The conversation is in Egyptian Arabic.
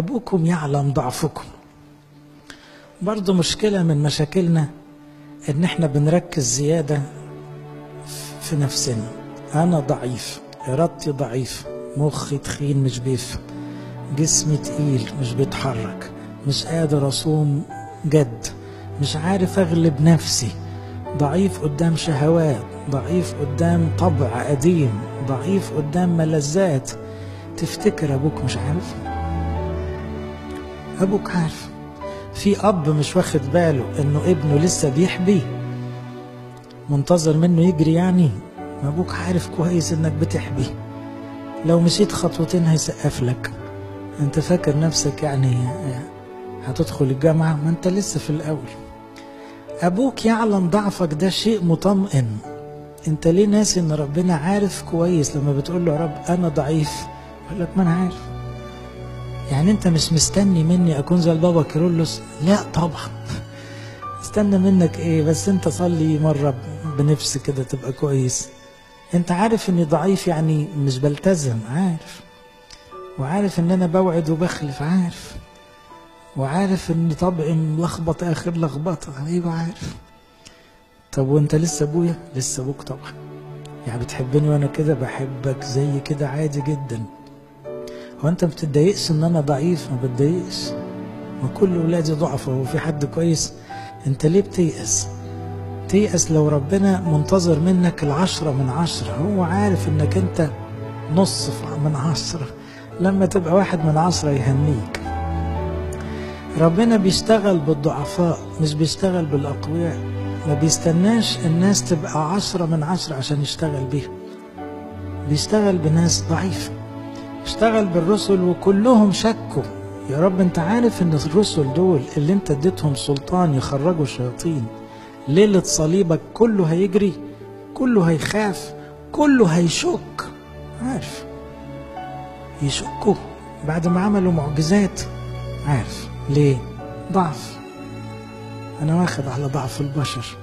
أبوكم يعلم ضعفكم برضو مشكلة من مشاكلنا إن إحنا بنركز زيادة في نفسنا أنا ضعيف إرادتي ضعيف مخي تخين مش بيفهم جسمي تقيل مش بيتحرك مش قادر أصوم جد مش عارف أغلب نفسي ضعيف قدام شهوات ضعيف قدام طبع قديم ضعيف قدام ملذات تفتكر أبوك مش عارف أبوك عارف في أب مش واخد باله إنه ابنه لسه بيحبي منتظر منه يجري يعني ما أبوك عارف كويس إنك بتحبي لو مشيت خطوتين هيسقف لك أنت فاكر نفسك يعني هتدخل الجامعة ما أنت لسه في الأول أبوك يعلم ضعفك ده شيء مطمئن أنت ليه ناسي إن ربنا عارف كويس لما بتقول له يا رب أنا ضعيف يقول لك ما أنا عارف يعني أنت مش مستني مني أكون زي البابا كيرلس لا طبعا استنى منك إيه بس أنت صلي مرة بنفس كده تبقى كويس أنت عارف إني ضعيف يعني مش بلتزم عارف وعارف إن أنا بوعد وبخلف عارف وعارف ان طبعي ملخبط اخر لخبطه ايوه عارف طب وانت لسه ابويا لسه ابوك طبعا يعني بتحبني وانا كده بحبك زي كده عادي جدا هو انت ما بتتضايقش ان انا ضعيف ما بتضايقش ما كل ولادي ضعفة هو في حد كويس انت ليه بتيأس تيأس لو ربنا منتظر منك العشرة من عشرة هو عارف انك انت نص من عشرة لما تبقى واحد من عشرة يهنيك ربنا بيشتغل بالضعفاء مش بيشتغل بالأقوياء ما بيستناش الناس تبقى عشرة من عشرة عشان يشتغل بيها بيشتغل بناس ضعيفة اشتغل بالرسل وكلهم شكوا يا رب انت عارف ان الرسل دول اللي انت اديتهم سلطان يخرجوا الشياطين ليلة صليبك كله هيجري كله هيخاف كله هيشك عارف يشكوا بعد ما عملوا معجزات عارف ليه ضعف انا واخد على ضعف البشر